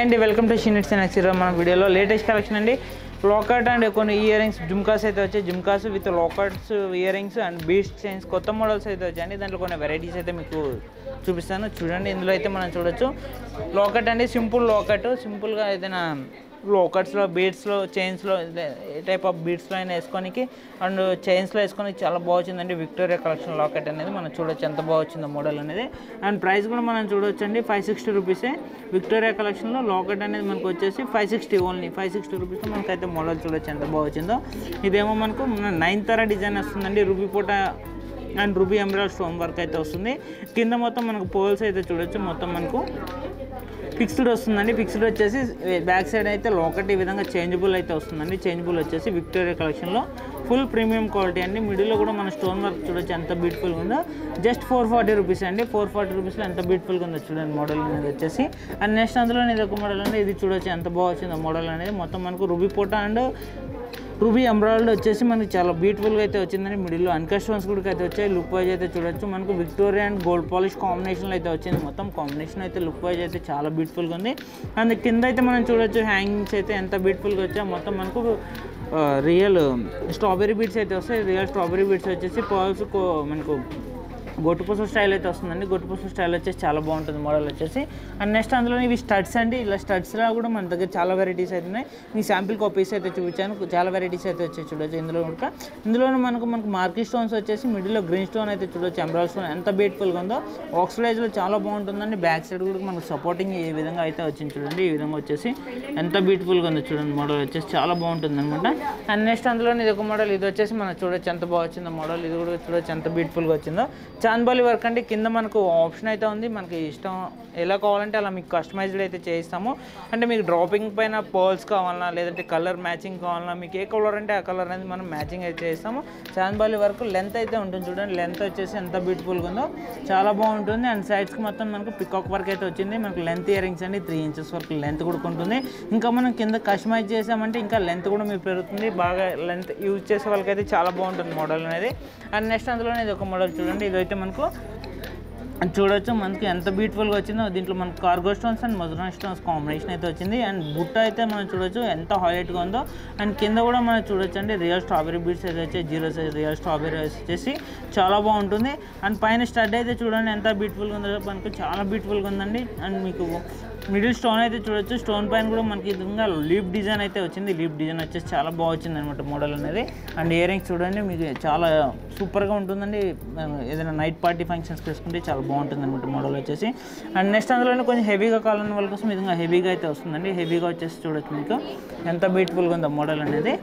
అండి welcome to షీనిట్స్ అండ్ ఎక్స్ మన వీడియోలో లేటెస్ట్ కలెక్షన్ అండి లోకట్ అండ్ కొన్ని ఇయర్ రింగ్స్ జుమ్కాస్ అయితే వచ్చాయి jhumkas with lockets ear rings and beads chains కొత్త మోడల్స్ అయితే వచ్చాయండి దాంట్లో కొన్ని వెరైటీస్ అయితే మీకు చూపిస్తాను చూడండి ఇందులో అయితే మనం చూడొచ్చు లోకట్ అండి సింపుల్ లోకట్ సింపుల్గా ఏదైనా లోకట్స్లో బీడ్స్లో చైన్స్లో ఏ టైప్ ఆఫ్ బీడ్స్లో అయినా వేసుకోనికి అండ్ చైన్స్లో వేసుకొని చాలా బాగుందండి విక్టోరియా కలెక్షన్ లాకెట్ అనేది మనం చూడొచ్చు ఎంత బాగుందో మోడల్ అనేది అండ్ ప్రైస్ కూడా మనం చూడొచ్చు అండి ఫైవ్ సిక్స్టీ రూపీసే విక్టోరియా కలెక్షన్లో లాకెట్ అనేది మనకు వచ్చేసి five sixty only five sixty రూపీస్లో మనకైతే మోడల్ చూడొచ్చు ఎంత బాగుందో ఇదేమో మనకు నైన్ తర డిజైన్ వస్తుందండి రూబీ పూట అండ్ రూబీ ఎంబ్రాయిడ్ స్టోన్ వర్క్ అయితే వస్తుంది కింద మొత్తం మనకు పోల్స్ అయితే చూడొచ్చు మొత్తం మనకు ఫిక్స్డ్ వస్తుందండి ఫిక్స్డ్ వచ్చేసి బ్యాక్ సైడ్ అయితే లోకట్ ఈ విధంగా చేంజబుల్ అయితే వస్తుందండి చేంజబుల్ వచ్చేసి విక్టోరియా కలెక్షన్లో ఫుల్ ప్రీమియం క్వాలిటీ అండి మిడిల్లో కూడా మన స్టోన్ వర్క్ చూడొచ్చు ఎంత బ్యూటిఫుల్గా ఉందో జస్ట్ ఫోర్ ఫార్టీ రూపీస్ అండి ఫోర్ ఫార్టీ రూపీస్లో ఎంత బ్యూటిఫుల్గా ఉందో చూడండి మోడల్ అనేది వచ్చేసి అండ్ నెక్స్ట్ అందులో ఇది ఒక మోడల్ అండి ఇది చూడొచ్చు ఎంత బాగా వచ్చిందో మోడల్ అనేది మొత్తం మనకు రుబీ పోట అండ్ రూబీ ఎంబ్రాయిడ్ వచ్చేసి మనకి చాలా బ్యూటిఫుల్గా అయితే వచ్చిందని మిడిల్లో అన్కట్ స్టోన్స్ కూడా అయితే వచ్చాయి లుక్ వైజ్ అయితే చూడొచ్చు మనకు విక్టోరియా అండ్ గోల్డ్ పాలిష్ కాంబినేషన్లో అయితే వచ్చింది మొత్తం కాంబినేషన్ అయితే లుక్ వైజ్ అయితే చాలా బ్యూటిఫుల్గా ఉంది అండ్ కింద అయితే మనం చూడొచ్చు హ్యాంగింగ్స్ అయితే ఎంత బ్యూటిఫుల్గా వచ్చాయి మొత్తం మనకు రియల్ స్ట్రాబెరీ బీట్స్ అయితే వస్తాయి రియల్ స్ట్రాబెరీ బీట్స్ వచ్చేసి పర్ల్స్ మనకు గొట్టుపూస స్టైల్ అయితే వస్తుందండి గొట్టుపూస స్టైల్ వచ్చేసి చాలా బాగుంటుంది మోడల్ వచ్చేసి అండ్ నెక్స్ట్ అందులో ఇవి స్టడ్స్ అండి ఇలా స్టడ్స్లో కూడా మన దగ్గర చాలా వెరైటీస్ అయితే ఉన్నాయి మీ శాంపిల్ కాపీస్ అయితే చూపించాను చాలా వెరైటీస్ అయితే వచ్చాయి చూడొచ్చు ఇందులో కూడా ఇందులో మనకు మనకు మార్కీ స్టోన్స్ వచ్చేసి మిడిల్లో గ్రీన్ స్టోన్ అయితే చూడొచ్చు ఎమరాల్డ్ స్టోన్ ఎంత బ్యూటిఫుల్గా ఉందో ఆక్సిడైజ్లో చాలా బాగుంటుందండి బ్యాక్ సైడ్ కూడా మనకు సపోర్టింగ్ ఈ విధంగా అయితే వచ్చింది చూడండి ఈ విధంగా వచ్చేసి ఎంత బ్యూటిఫుల్గా ఉందో చూడండి మోడల్ వచ్చేసి చాలా బాగుంటుంది అనమాట అండ్ నెక్స్ట్ అందులో ఇది ఒక మోడల్ ఇది వచ్చేసి మనం చూడొచ్చు ఎంత బాగా వచ్చిందో మోడల్ ఇది కూడా చూడొచ్చు ఎంత బ్యూటిఫుల్గా వచ్చిందో చాంద్బాలి వర్క్ అంటే కింద మనకు ఆప్షన్ అయితే ఉంది మనకి ఇష్టం ఎలా కావాలంటే అలా మీకు కస్టమైజ్డ్ అయితే చేయిస్తాము అంటే మీకు డ్రాపింగ్ పైన పర్ల్స్ కావాలన్నా లేదంటే కలర్ మ్యాచింగ్ కావాలన్నా మీకు ఏ కలర్ అంటే ఆ కలర్ అనేది మనం మ్యాచింగ్ అయితే చేస్తాము చాంద్బాలి వర్క్ లెంత్ అయితే ఉంటుంది చూడండి లెంత్ వచ్చేసి ఎంత బ్యూటిఫుల్గా ఉందో చాలా బాగుంటుంది అండ్ సైడ్స్కి మొత్తం మనకు పికాక్ వర్క్ అయితే వచ్చింది మనకు లెంత్ ఇయర్ రింగ్స్ అండి త్రీ ఇంచెస్ వరకు లెంత్ కూడా ఉంటుంది ఇంకా మనం కింద కస్టమైజ్ చేసామంటే ఇంకా లెంత్ కూడా మీకు పెరుగుతుంది బాగా లెంత్ యూజ్ చేసే వాళ్ళకైతే చాలా బాగుంటుంది మోడల్ అనేది అండ్ నెక్స్ట్ అందులోనే ఇది ఒక మోడల్ చూడండి ఇదైతే మనకు చూడొచ్చు మనకి ఎంత బ్యూటిఫుల్గా వచ్చిందో దీంట్లో మనకు cargo stones and Madhura stones combination అయితే వచ్చింది అండ్ బుట్ట అయితే మనం చూడొచ్చు ఎంత హైలైట్గా ఉందో అండ్ కింద కూడా మనం చూడొచ్చు అండి రియల్ స్ట్రాబెరీ బీడ్స్ అయితే వచ్చాయి జీరో సైజ్ రియల్ స్ట్రాబెరీ వచ్చేసి చాలా బాగుంటుంది అండ్ పైన స్టడ్ అయితే చూడండి ఎంత బ్యూటిఫుల్గా ఉందో మనకు చాలా బ్యూటిఫుల్గా ఉందండి అండ్ మీకు మిడిల్ స్టోన్ అయితే చూడొచ్చు స్టోన్ పైన కూడా మనకి ఈ విధంగా లీప్ డిజైన్ అయితే వచ్చింది లీప్ డిజైన్ వచ్చేసి చాలా బాగా వచ్చింది అనమాట మోడల్ అనేది అండ్ ఇయర్ రింగ్స్ చూడండి మీకు చాలా సూపర్గా ఉంటుందండి ఏదైనా నైట్ పార్టీ ఫంక్షన్స్కి వేసుకుంటే చాలా బాగుంటుంది అనమాట మోడల్ వచ్చేసి అండ్ నెక్స్ట్ అందులోనే కొంచెం హెవీగా కావాలని వాళ్ళ కోసం ఈ విధంగా హెవీగా అయితే వస్తుందండి హెవీగా వచ్చేసి చూడొచ్చు మీకు ఎంత బ్యూటిఫుల్గా ఉందో మోడల్ అనేది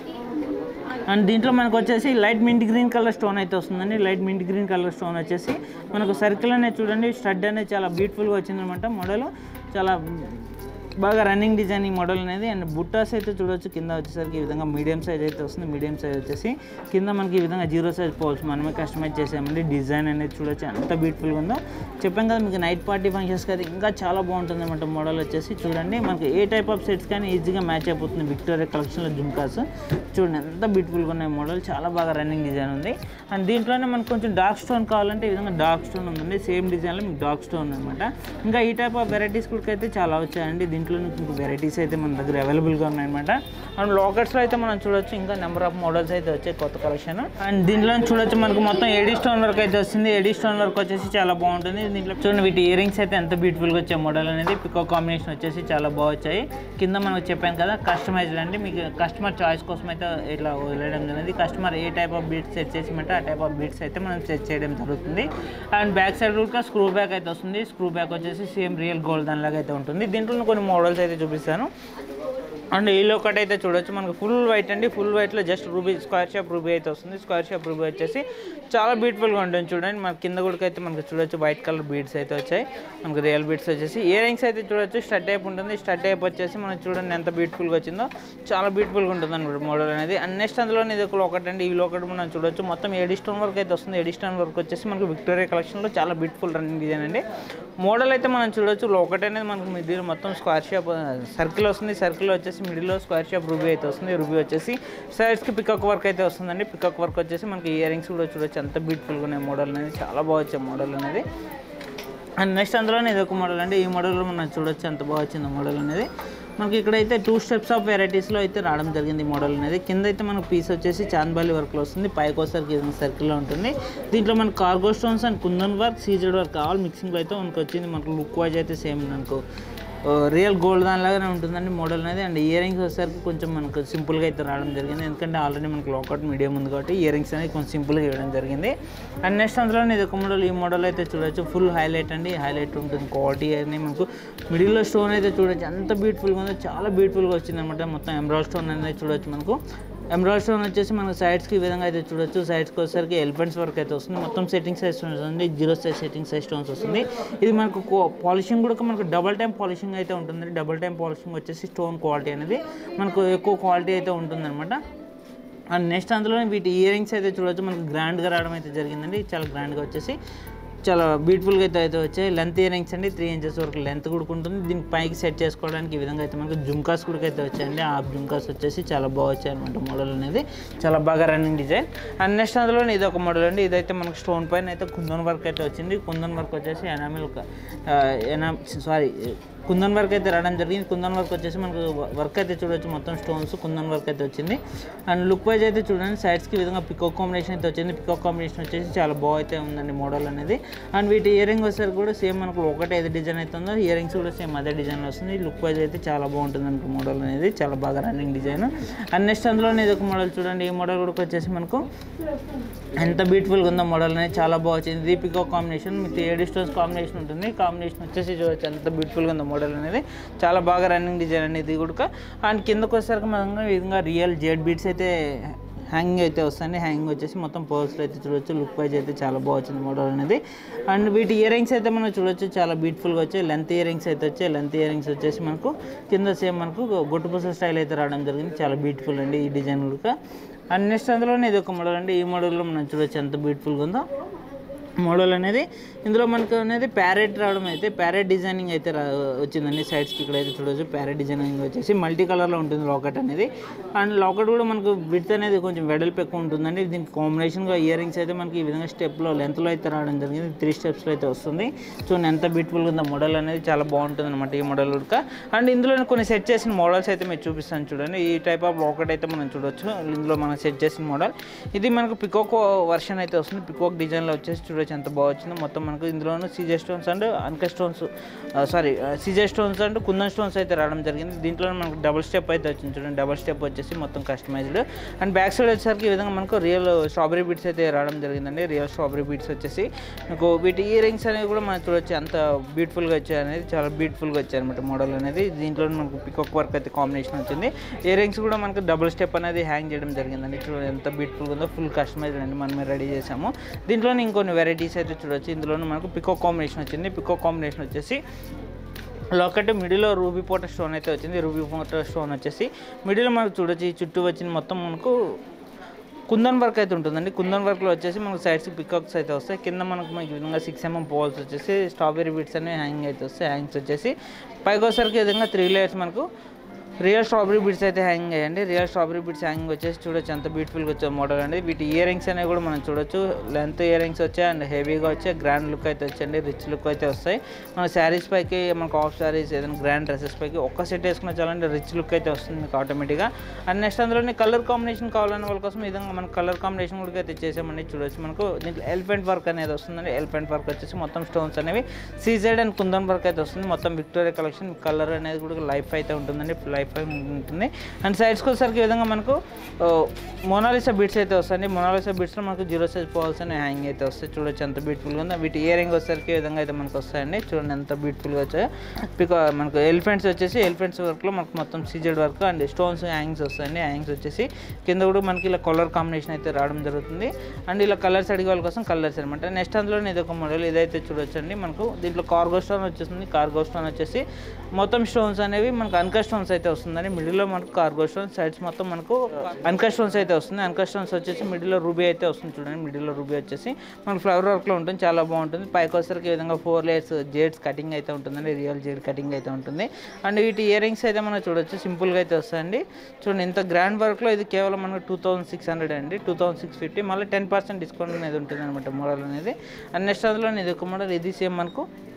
అండ్ దీంట్లో మనకు వచ్చేసి light mint green colour stone అయితే వస్తుందండి light mint green colour stone వచ్చేసి మనకు సర్కిల్ అనేది చూడండి స్టడ్ అనేది చాలా బ్యూటిఫుల్గా వచ్చిందనమాట మోడల్ చాలా బాగా రన్నింగ్ డిజైనింగ్ మోడల్ అనేది అండ్ బుట్టాస్ అయితే చూడొచ్చు కింద వచ్చేసరికి ఈ విధంగా మీడియం సైజ్ అయితే వస్తుంది మీడియం సైజ్ వచ్చేసి కింద మనకి ఈ విధంగా జీరో సైజ్ పోల్స్ మనమే కస్టమైజ్ చేసామండి డిజైన్ అనేది చూడొచ్చు ఎంత బ్యూటిఫుల్గా ఉందో చెప్పాం కదా మీకు నైట్ పార్టీ ఫంక్షన్స్కి అయితే ఇంకా చాలా బాగుంటుంది అనమాట మోడల్ వచ్చేసి చూడండి మనకి ఏ టైప్ ఆఫ్ సెట్స్ కానీ ఈజీగా మ్యాచ్ అయిపోతుంది విక్టోరియా కలెక్షన్లో జుమ్కాస్ చూడండి ఎంత బ్యూటిఫుల్గా ఉన్నాయి మోడల్ చాలా బాగా రన్నింగ్ డిజైన్ ఉంది అండ్ దీంట్లోనే మనకు కొంచెం డార్క్ స్టోన్ కావాలంటే ఈ విధంగా డార్క్ స్టోన్ ఉందండి సేమ్ డిజైన్లో మీకు డార్క్ స్టోన్ అనమాట ఇంకా ఈ టైప్ ఆఫ్ వెరైటీస్ కూడా అయితే చాలా వచ్చాయండి దీంట్లో మీకు వెరైటీస్ అయితే మన దగ్గర అవైలబుల్గా ఉన్నాయన్నమాట అండ్ లాకెట్స్లో అయితే మనం చూడొచ్చు ఇంకా నెంబర్ ఆఫ్ మోడల్స్ అయితే వచ్చాయి కొత్త కలెక్షన్ అండ్ దీంట్లో చూడొచ్చు మనకు మొత్తం ఏడీ స్టోన్ వర్క్ అయితే వస్తుంది ఏడీ స్టోన్ వర్క్ వచ్చేసి చాలా బాగుంటుంది దీంట్లో చూడండి వీటి ఇయర్ రింగ్స్ అయితే ఎంత బ్యూటిఫుల్గా వచ్చే మోడల్ అనేది పికో కాంబినేషన్ వచ్చేసి చాలా బాగా వచ్చాయి కింద మనకు చెప్పాను కదా కస్టమైజ్డ్ అండి మీకు కస్టమర్ చాయిస్ కోసం అయితే ఇట్లా వదిలేయడం జరిగింది కస్టమర్ ఏ టైప్ ఆఫ్ బీట్స్ సెట్ చేసిమంటే ఆ టైప్ ఆఫ్ బీట్స్ అయితే మనం సెట్ చేయడం జరుగుతుంది అండ్ బ్యాక్ సైడ్ కూడా స్క్రూ బ్యాక్ అయితే వస్తుంది స్క్రూ బ్యాక్ వచ్చేసి సేమ్ రియల్ గోల్డ్ దానిలాగా అయితే ఉంటుంది దీంట్లో కొన్ని మోడల్స్ అయితే చూపిస్తాను అండ్ ఈ ఒకటి అయితే చూడొచ్చు మనకు ఫుల్ వైట్ అండి ఫుల్ వైట్లో just ruby square shape ruby అయితే వస్తుంది స్క్వేర్ షేప్ రూబీ వచ్చేసి చాలా బ్యూటిఫుల్గా ఉంటుంది చూడండి మన కింద కూడా అయితే మనకు చూడొచ్చు వైట్ కలర్ బీడ్స్ అయితే వచ్చాయి మనకు రియల్ బీడ్స్ వచ్చేసి ఇయర్ రింగ్స్ అయితే చూడొచ్చు స్టడ్ టైప్ ఉంటుంది స్టడ్ టైప్ వచ్చేసి మనం చూడండి ఎంత బ్యూటిఫుల్గా వచ్చిందో చాలా బ్యూటిఫుల్గా ఉంటుంది అనమాట మోడల్ అనేది అండ్ నెక్స్ట్ అందులో ఇది ఒక ఒకటి అండి ఈ ఒకటి మనం చూడొచ్చు మొత్తం ఎడి స్టోన్ వర్క్ అయితే వస్తుంది ఎడి స్టోన్ వర్క్ వచ్చేసి మనకు విక్టోరియా కలెక్షన్లో చాలా బ్యూటిఫుల్ రన్నింగ్ డిజైన్ అండి మోడల్ అయితే మనం చూడొచ్చు ఒకటి అనేది మనకు మిడిల్ మొత్తం స్క్వేర్ షేప్ సర్కిల్ వస్తుంది సర్కిల్ వచ్చేసి మిడిల్లో స్క్వేర్ షేప్ రూబీ అయితే వస్తుంది రూబీ వచ్చేసి సైడ్స్కి పికక్ వర్క్ అయితే వస్తుందండి పికక్ వర్క్ వచ్చేసి మనకి ఇయర్ రింగ్స్ కూడా చూడొచ్చు ఎంత బ్యూటిఫుల్గా ఉన్నాయి మోడల్ అనేది చాలా బాగా వచ్చాయి మోడల్ అనేది అండ్ నెక్స్ట్ అందులోనే ఇది ఒక మోడల్ అండి ఈ మోడల్లో మనం చూడొచ్చు ఎంత బాగా వచ్చింది మోడల్ అనేది మనకి ఇక్కడైతే టూ స్టెప్స్ ఆఫ్ వెరైటీస్లో అయితే రావడం జరిగింది ఈ మోడల్ అనేది కింద అయితే మనకు పీస్ వచ్చేసి చాంద్బాలి వర్క్లో వస్తుంది పైకి వచ్చేసరికి సర్కిల్లో ఉంటుంది దీంట్లో మనకు cargo stones and kundan work CZ work all మిక్సింగ్లో అయితే మనకు వచ్చింది మనకు లుక్ వైజ్ అయితే సేమ్ మనకు రియల్ గోల్డ్ దానిలాగానే ఉంటుందండి మోడల్ అనేది అండ్ ఇయర్ రింగ్స్ వచ్చేసరికి కొంచెం మనకు సింపుల్గా అయితే రావడం జరిగింది ఎందుకంటే ఆల్రెడీ మనకు లాకౌట్ మీడియం ఉంది కాబట్టి ఇయర్ రింగ్స్ అనేది కొంచెం సింపుల్గా ఇవ్వడం జరిగింది అండ్ నెక్స్ట్ అందులో ఇది ఒక మోడల్ ఈ మోడల్ అయితే చూడొచ్చు ఫుల్ హైలైట్ అండి హైలైట్ ఉంటుంది క్వాలిటీ అనేది మనకు మిడిల్లో స్టోన్ అయితే చూడొచ్చు ఎంత బ్యూటిఫుల్గా ఉందో చాలా బ్యూటిఫుల్గా వచ్చింది అనమాట మొత్తం ఎమరాల్డ్ స్టోన్ అనేది చూడొచ్చు మనకు ఎమరాల్డ్ స్టోన్ వచ్చేసి మనకు సైడ్స్కి ఈ విధంగా అయితే చూడొచ్చు సైడ్స్కి వచ్చేసరికి ఎలిఫెంట్స్ వరకు అయితే వస్తుంది మొత్తం సెట్టింగ్ సైజ్ స్టోన్స్ వస్తుంది zero size setting size stones వస్తుంది ఇది మనకు పాలిషింగ్ కూడా మనకు డబల్ టైం పాలిషింగ్ అయితే ఉంటుంది డబల్ టైం పాలిషింగ్ వచ్చేసి స్టోన్ క్వాలిటీ అనేది మనకు ఎక్కువ క్వాలిటీ అయితే ఉంటుంది అనమాట అండ్ నెక్స్ట్ అందులో వీటి ఇయర్ రింగ్స్ అయితే చూడొచ్చు మనకు గ్రాండ్గా రావడం అయితే జరిగిందండి చాలా గ్రాండ్గా వచ్చేసి చాలా బ్యూటిఫుల్గా అయితే అయితే వచ్చాయి లెంత్ ఇయర్ రింగ్స్ అండి త్రీ ఇంచెస్ వరకు లెంత్ కూడా ఉంటుంది దీనికి పైకి సెట్ చేసుకోవడానికి ఈ విధంగా అయితే మనకు జుమ్కాస్ కూడా అయితే వచ్చాయండి ఆ జుమ్కాస్ వచ్చేసి చాలా బాగా వచ్చాయి అనమాట మోడల్ అనేది చాలా బాగా రన్నింగ్ డిజైన్ అండ్ నెక్స్ట్ అందులో ఇది ఒక మోడల్ అండి ఇదైతే మనకు స్టోన్ పైన అయితే కుందన్ వర్క్ అయితే వచ్చింది కుందన్ వర్క్ వచ్చేసి ఎనామిల్ ఎనా సారీ కుందన్ వర్క్ అయితే రావడం జరిగింది కుందన్ వర్క్ వచ్చేసి మనకు వర్క్ అయితే చూడొచ్చు మొత్తం స్టోన్స్ కుందన్ వర్క్ అయితే వచ్చింది అండ్ లుక్ వైజ్ అయితే చూడండి సైడ్స్కి విధంగా పికాక్ కాంబినేషన్ అయితే వచ్చింది పికాక్ కాంబినేషన్ వచ్చేసి చాలా బాగా అయితే ఉందండి మోడల్ అనేది అండ్ వీటి ఇయర్ రింగ్ వచ్చేసరికి కూడా సేమ్ మనకు ఒకటే ఏది డిజైన్ అయితే ఉందో ఇయర్ రింగ్స్ కూడా సేమ్ అదే డిజైన్ వస్తుంది లుక్ వైజ్ అయితే చాలా బాగుంటుంది అనుకో మోడల్ అనేది చాలా బాగా రన్నింగ్ డిజైన్ అండ్ నెక్స్ట్ అందులో ఇది ఒక మోడల్ చూడండి ఈ మోడల్ కూడా వచ్చేసి మనకు ఎంత బ్యూటిఫుల్గా ఉందో మోడల్ అనేది చాలా బాగా వచ్చింది ఇది peacock combination with AD stones combination ఉంటుంది కాంబినేషన్ వచ్చేసి చూడొచ్చు ఎంత బ్యూటిఫుల్గా ఉందో మోడల్ అనేది చాలా బాగా రన్నింగ్ డిజైన్ అనేది ఇది కూడా అండ్ కిందకు వచ్చేసరికి మనం ఈ విధంగా రియల్ జెడ్ బీట్స్ అయితే హ్యాంగింగ్ అయితే వస్తుంది హ్యాంగింగ్ వచ్చేసి మొత్తం పర్స్లో అయితే చూడొచ్చు లుక్ వైజ్ అయితే చాలా బాగా వచ్చింది మోడల్ అనేది అండ్ వీటి ఇయర్ రింగ్స్ అయితే మనం చూడొచ్చు చాలా బ్యూటిఫుల్గా వచ్చాయి లెంత్ ఇయర్ రింగ్స్ అయితే వచ్చాయి లెంత్ ఇయర్ రింగ్స్ వచ్చేసి మనకు కింద సేమ్ మనకు గొట్టుపూస స్టైల్ అయితే రావడం జరిగింది చాలా బ్యూటిఫుల్ అండి ఈ డిజైన్ కూడా అండ్ నెక్స్ట్ అందులోనే ఇది ఒక మోడల్ అండి ఈ మోడల్లో మనం చూడొచ్చు ఎంత బ్యూటిఫుల్గా ఉందో మోడల్ అనేది ఇందులో మనకు అనేది ప్యారెట్ రావడం అయితే ప్యారెట్ డిజైనింగ్ అయితే రా వచ్చిందండి సైడ్స్కి ఇక్కడ అయితే చూడొచ్చు ప్యారెట్ డిజైనింగ్ వచ్చేసి మల్టీ కలర్లో ఉంటుంది లాకెట్ అనేది అండ్ లాకెట్ కూడా మనకు విడ్త్ అనేది కొంచెం వెడల్పు ఎక్కువ ఉంటుందండి దీనికి కాంబినేషన్గా ఇయర్ రింగ్స్ అయితే మనకి ఈ విధంగా స్టెప్లో లెంత్లో అయితే రావడం జరిగింది త్రీ స్టెప్స్లో అయితే వస్తుంది చూడండి ఎంత బ్యూటిఫుల్గా ఉందో మోడల్ అనేది చాలా బాగుంటుంది అనమాట ఈ మోడల్ కూడా అండ్ ఇందులో కొన్ని సెట్ చేసిన మోడల్స్ అయితే మీరు చూపిస్తాను చూడండి ఈ టైప్ ఆఫ్ లాకెట్ అయితే మనం చూడొచ్చు ఇందులో మనం సెట్ చేసిన మోడల్ ఇది మనకు పికోక్ వర్షన్ అయితే వస్తుంది పికోక్ డిజైన్లో వచ్చేసి చూడొచ్చు ఎంత బాగా వచ్చిందో మొత్తం మనకు ఇందులోనూ సీజే స్టోన్స్ అండ్ అన్క stones sorry CZ stones and kundan stones అయితే రావడం జరిగింది దీంట్లో మనకు డబుల్ స్టెప్ అయితే వచ్చింది చూడండి డబుల్ స్టెప్ వచ్చేసి మొత్తం కస్టమైజ్డ్ అండ్ బ్యాక్ సైడ్ వచ్చేసరికి ఈ విధంగా మనకు రియల్ స్ట్రాబెరీ బీట్స్ అయితే రావడం జరిగిందండి రియల్ స్ట్రాబెరీ బీట్స్ వచ్చేసి మీకు వీటి ఇయర్ రింగ్స్ అనేవి కూడా మనం చూడొచ్చు అంత బ్యూటిఫుల్గా వచ్చాయి అనేది చాలా బ్యూటిఫుల్గా వచ్చాయి అనమాట మోడల్ అనేది దీంట్లో మనకు పికాక్ వర్క్ అయితే కాంబినేషన్ వచ్చింది ఇయర్ రింగ్స్ కూడా మనకు డబుల్ స్టెప్ అనేది హ్యాంగ్ చేయడం జరిగిందండి చూడండి ఎంత బ్యూటిఫుల్గా ఉందో ఫుల్ కస్టమైజ్డ్ అండి మనమే రెడీ చేసాము దీంట్లోనే ఇంకొన్ని వెరైటీస్ అయితే చూడొచ్చు ఇందులోనే మనకు పికో కాంబినేషన్ వచ్చింది పికో కాంబినేషన్ వచ్చేసి లోకట్ మిడిల్లో రూబీ పోట స్టోన్ అయితే వచ్చింది రూబీ పోట స్టోన్ వచ్చేసి మిడిల్ మనకు చూడొచ్చు ఈ చుట్టూ వచ్చింది మొత్తం మనకు కుందన్ వర్క్ అయితే ఉంటుందండి కుందన్ వర్క్లో వచ్చేసి మనకు సైడ్స్ పికాక్స్ అయితే వస్తాయి కింద మనకు మనకి ఈ విధంగా సిక్స్ ఎంఎం పోల్స్ వచ్చేసి స్ట్రాబెరీ బీట్స్ అనేవి హ్యాంగ్ అయితే వస్తాయి హ్యాంగ్స్ వచ్చేసి పైకి వచ్చేసరికి ఈ విధంగా త్రీ లేయర్స్ మనకు రియల్ స్ట్రాబెరీ బిట్స్ అయితే హ్యాంగ్ అయ్యండి రియల్ స్ట్రాబెరీ బిట్స్ హ్యాంగ్ వచ్చేసి చూడొచ్చు ఎంత బ్యూటిఫుల్గా వచ్చే మోడల్ అండి వీటి ఇయర్ రింగ్స్ అనేవి కూడా మనం చూడొచ్చు లెంత్ ఇయర్ రింగ్స్ వచ్చాయి అండ్ హెవీగా వచ్చాయి గ్రాండ్ లుక్ అయితే వచ్చండి రిచ్ లుక్ అయితే వస్తాయి మన శారీస్ పైకి మనకు ఆఫ్ శారీస్ ఏదైనా గ్రాండ్ డ్రెస్సెస్ పైకి ఒక్క సెట్ వేసుకున్న చాలంటే రిచ్ లుక్ అయితే వస్తుంది మీకు ఆటోమేటిక్గా అండ్ నెక్స్ట్ అందులోనే కలర్ కాంబినేషన్ కావాలనే వాళ్ళ కోసం ఈ విధంగా మనకు కలర్ కాంబినేషన్ కూడా అయితే చేసామండి చూడొచ్చు మనకు దీంట్లో ఎలిఫెంట్ వర్క్ అనేది వస్తుందండి ఎలిఫెంట్ వర్క్ వచ్చేసి మొత్తం స్టోన్స్ అనేవి సీజెడ్ అండ్ కుందన్ వర్క్ అయితే వస్తుంది మొత్తం విక్టోరియా కలెక్షన్ కలర్ అనేది కూడా లైఫ్ అయితే ఉంటుందండి లైఫ్ ఉంటుంది అండ్ సైడ్స్కి వచ్చేసరికి ఈ విధంగా మనకు మోనాలిసా బీట్స్ అయితే వస్తాయండి మోనాలిసా బీట్స్లో మనకు జీరో సైజ్ పాల్స్ అనే హ్యాంగ్ అయితే వస్తాయి చూడొచ్చు ఎంత బ్యూటిఫుల్గా ఉందో వీటి ఇయర్ రింగ్ వచ్చేసరికి ఈ విధంగా అయితే మనకు వస్తాయండి చూడండి ఎంత బ్యూటిఫుల్గా వచ్చాయో బికా మనకు ఎలిఫెంట్స్ వచ్చేసి ఎలిఫెంట్స్ వర్క్లో మనకు మొత్తం CZ work and stones hangs వస్తాయండి హ్యాంగ్స్ వచ్చేసి కింద కూడా మనకి ఇలా కలర్ కాంబినేషన్ అయితే రావడం జరుగుతుంది అండ్ ఇలా కలర్స్ అడిగే వాళ్ళ కోసం కలర్స్ అనమాట నెక్స్ట్ అందులో ఇది ఒక మోడల్ ఇదైతే చూడొచ్చండి మనకు దీంట్లో కార్గో స్టోన్ వచ్చేస్తుంది కార్గో స్టోన్ వచ్చేసి మొత్తం స్టోన్స్ అనేవి మనకు అన్క స్టోన్స్ అయితే వస్తుందండి మిడిల్లో మనకు కార్గో స్టోన్స్ సైడ్స్ మొత్తం మనకు అన్క స్టోన్స్ అయితే వస్తుంది అన్క స్టోన్స్ వచ్చేసి మిడిల్లో రూబీ అయితే వస్తుంది చూడండి మిడిల్లో రూబీ వచ్చేసి మనకు ఫ్లవర్ వర్క్లో ఉంటుంది చాలా బాగుంటుంది పైకి వచ్చేసరికి ఈ విధంగా ఫోర్ లేయర్స్ జేడ్స్ కటింగ్ అయితే ఉంటుందండి రియల్ జేడ్ కటింగ్ అయితే ఉంటుంది అండ్ వీటి ఇయర్ రింగ్స్ అయితే మనం చూడొచ్చు సింపుల్గా అయితే వస్తాయండి చూడండి ఇంత గ్రాండ్ వర్క్లో ఇది కేవలం మనకు టూ థౌసండ్ సిక్స్ హండ్రెడ్ అండి టూ థౌసండ్ సిక్స్ ఫిఫ్టీ మళ్ళీ టెన్ పర్సెంట్ డిస్కౌంట్ అనేది ఉంటుంది అనమాట మోడల్ అనేది అండ్ నెక్స్ట్ అందులో ఇది ఒక మోడల్ ఇది సేమ్ మనకు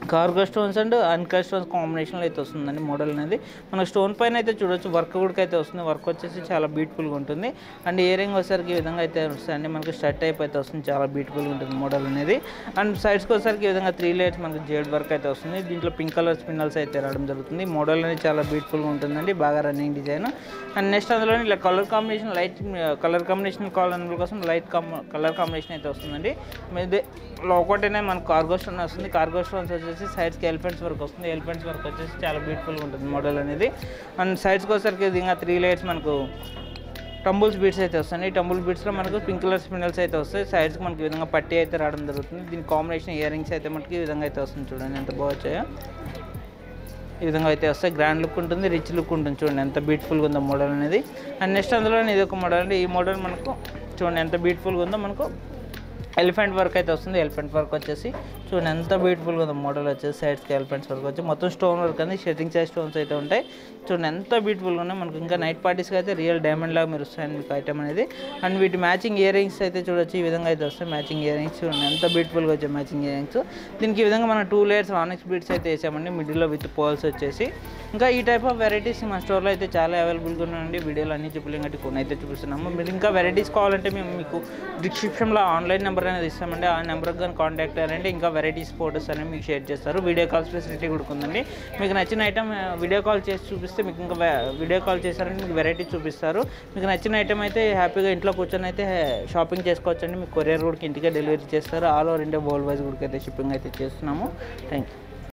cargo stones and uncut stones కాంబినేషన్లో అయితే వస్తుందండి మోడల్ అనేది మనకు స్టోన్ పైన అయితే చూడొచ్చు వర్క్ కూడా అయితే వస్తుంది వర్క్ వచ్చేసి చాలా బ్యూటిఫుల్గా ఉంటుంది అండ్ ఇయరింగ్ వచ్చేసరికి ఈ విధంగా అయితే వస్తుంది మనకి స్టడ్ టైప్ అయితే వస్తుంది చాలా బ్యూటిఫుల్గా ఉంటుంది మోడల్ అనేది అండ్ సైడ్స్కి వచ్చేసరికి ఈ విధంగా త్రీ లేయర్స్ మనకి జేడ్ వర్క్ అయితే వస్తుంది దీంట్లో పింక్ కలర్ స్పిన్నల్స్ అయితే రావడం జరుగుతుంది మోడల్ అనేది చాలా బ్యూటిఫుల్గా ఉంటుందండి బాగా రన్నింగ్ డిజైన్ అండ్ నెక్స్ట్ అందులో ఇలా colour combination light colour combination కావాలన్న కోసం లైట్ కలర్ కాంబినేషన్ అయితే వస్తుందండి మీదే లోకట్ అనేది మనకు కార్గో స్టోన్ వస్తుంది కార్గో స్టోన్స్ వచ్చేసి సైడ్స్కి ఎలిఫెంట్స్ వర్క్ వస్తుంది ఎలిఫెంట్స్ వర్క్ వచ్చేసి చాలా బ్యూటిఫుల్గా ఉంటుంది మోడల్ అనేది అండ్ సైడ్స్కి వచ్చేసరికి ఇది ఇంకా త్రీ లేయర్స్ మనకు టంబుల్స్ బీట్స్ అయితే వస్తాయి ఈ టంబుల్ బీట్స్లో మనకు పింక్ కలర్ స్పిన్నల్స్ అయితే వస్తాయి సైడ్స్కి మనకి ఈ విధంగా పట్టి అయితే రావడం జరుగుతుంది దీని కాంబినేషన్ ఇయర్ రింగ్స్ అయితే మనకి ఈ విధంగా అయితే వస్తుంది చూడండి ఎంత బాగా వచ్చాయో ఈ విధంగా అయితే వస్తాయి గ్రాండ్ లుక్ ఉంటుంది రిచ్ లుక్ ఉంటుంది చూడండి ఎంత బ్యూటిఫుల్గా ఉందో మోడల్ అనేది అండ్ నెక్స్ట్ అందులో ఇది ఒక మోడల్ అండి ఈ మోడల్ మనకు చూడండి ఎంత బ్యూటిఫుల్గా ఉందో మనకు ఎలిఫెంట్ వర్క్ అయితే వస్తుంది ఎలిఫెంట్ వర్క్ వచ్చేసి చూడండి ఎంత బ్యూటిఫుల్గా ఉందో మోడల్ వచ్చేసి సైడ్స్కి ఎలిఫెంట్స్ వర్క్ వచ్చి మొత్తం స్టోన్ వర్క్ అనేది షెటింగ్ సైజ్ స్టోన్స్ అయితే ఉంటాయి చూడండి ఎంత బ్యూటిఫుల్గా ఉన్నాయి మనకు ఇంకా నైట్ పార్టీస్కి అయితే రియల్ డైమండ్ లాగా మీరు వస్తాయండి మీకు ఐటమ్ అనేది అండ్ వీటి మ్యాచింగ్ ఇయర్ రింగ్స్ అయితే చూడొచ్చు ఈ విధంగా అయితే వస్తాయి మ్యాచింగ్ ఇయర్ రింగ్స్ చూడండి ఎంత బ్యూటిఫుల్గా వచ్చాయి మ్యాచింగ్ ఇయర్ రింగ్స్ దీనికి ఈ విధంగా మనం టూ లేయర్స్ ఆనెక్స్ బీట్స్ అయితే వేసామండి మిడిల్లో విత్ పోల్స్ వచ్చేసి ఇంకా ఈ టైప్ ఆఫ్ వెరైటీస్ మన స్టోర్లో అయితే చాలా అవైలబుల్గా ఉన్నాయండి వీడియోలో అన్ని చూపలేం కాబట్టి కొన్ని అయితే చూపిస్తున్నాము మీరు ఇంకా వెరైటీస్ కావాలంటే మేము మీకు డిస్క్రిప్షన్లో ఆన్లైన్ నెంబర్ అనేది ఇస్తామండి ఆ నెంబర్కి కానీ కాంటాక్ట్ అయ్యారంటే ఇంకా వెరైటీస్ ఫోటోస్ అనేవి మీకు షేర్ చేస్తారు వీడియో కాల్ ఫెసిలిటీ కూడా ఉందండి మీకు నచ్చిన ఐటమ్ వీడియో కాల్ చేసి చూపిస్తే మీకు ఇంకా వీడియో కాల్ చేశారంటే మీకు వెరైటీ చూపిస్తారు మీకు నచ్చిన ఐటమ్ అయితే హ్యాపీగా ఇంట్లో కూర్చొని అయితే షాపింగ్ చేసుకోవచ్చండి మీకు కొరియర్ కూడా ఇంటికే డెలివరీ చేస్తారు all over India world wise కూడా అయితే షిప్పింగ్ అయితే చేస్తున్నాము థ్యాంక్ యూ